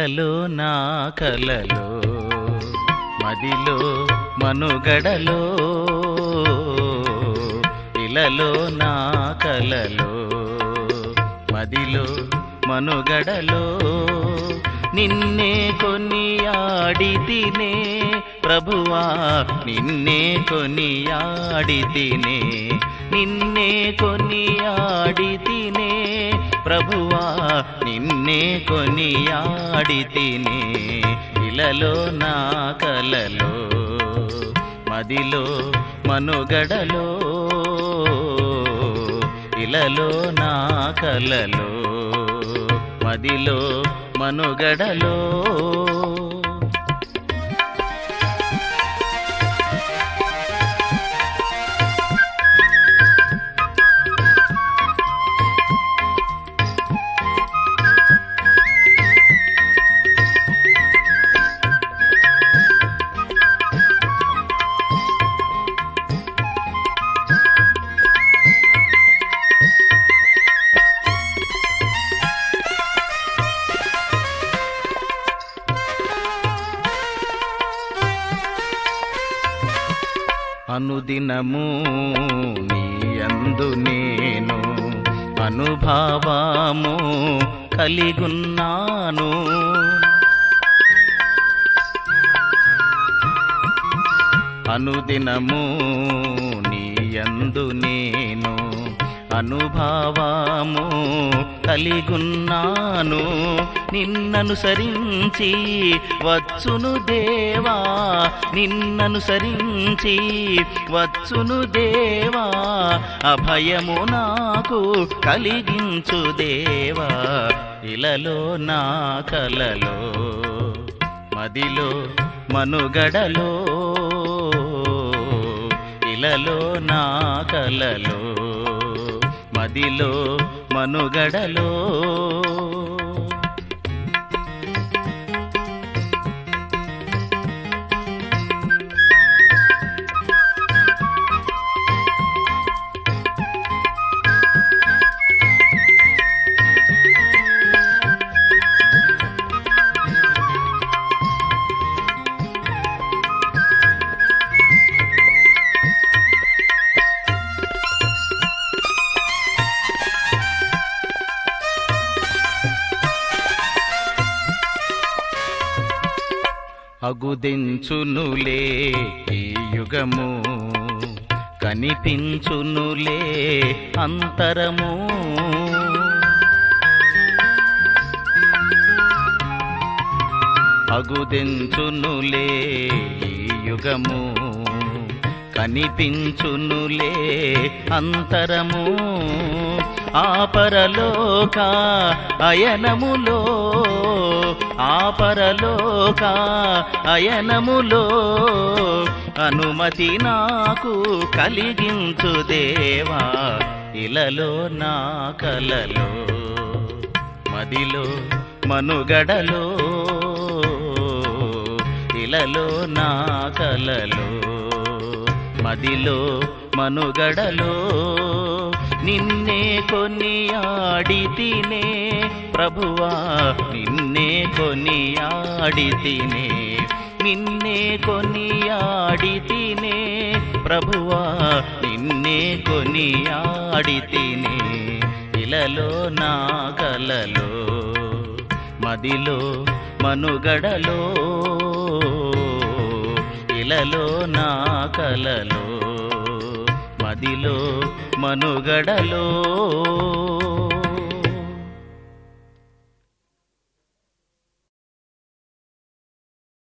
ఇలలో నా కలలో మదిలో మనుగడలో ఇలలో నా కలలో మదిలో మనుగడలో నిన్నే కొనియాడి తినే ప్రభువా నిన్నే కొనియాడి తినే నిన్నే కొనియాడి తినే ప్రభువా నిన్నే కొనియాడి తినే ఇలలో నా కలలో మదిలో మనుగడలో ఇలలో నా కలలో మదిలో మనుగడలో అనుదినము నీ యందు నేను అనుభావము కలిగున్నాను అనుదినము నీ యందు నేను అనుభావము కలిగున్నాను నిన్ననుసరించి వచ్చును దేవా నిన్ననుసరించి వచ్చును దేవా అభయము నాకు కలిగించు దేవా ఇలలో నా కలలో మదిలో మనుగడలో ఇలలో నా కలలో మదిలో మనుగడలో అగుదించునులే ఈ యుగము కనిపించునులే అంతరము అగుదించునులే ఈ యుగము కనిపించునులే అంతరము ఆపరలోక అయనములో ఆపరలోక అయనములో అనుమతి నాకు కలిగించు దేవా ఇలలో నా కలలో మదిలో మనుగడలో ఇలలో నా కలలో మదిలో మనుగడలో నిన్నే కొనియాడి తినే ప్రభువా నిన్నే కొనియాడి తినే నిన్నే కొనియాడి తినే ప్రభువా నిన్నే కొనియాడి తినే ఇలలో నా కలలో మదిలో మనుగడలో ఇలలో నా కలలో మదిలో మనుగడలో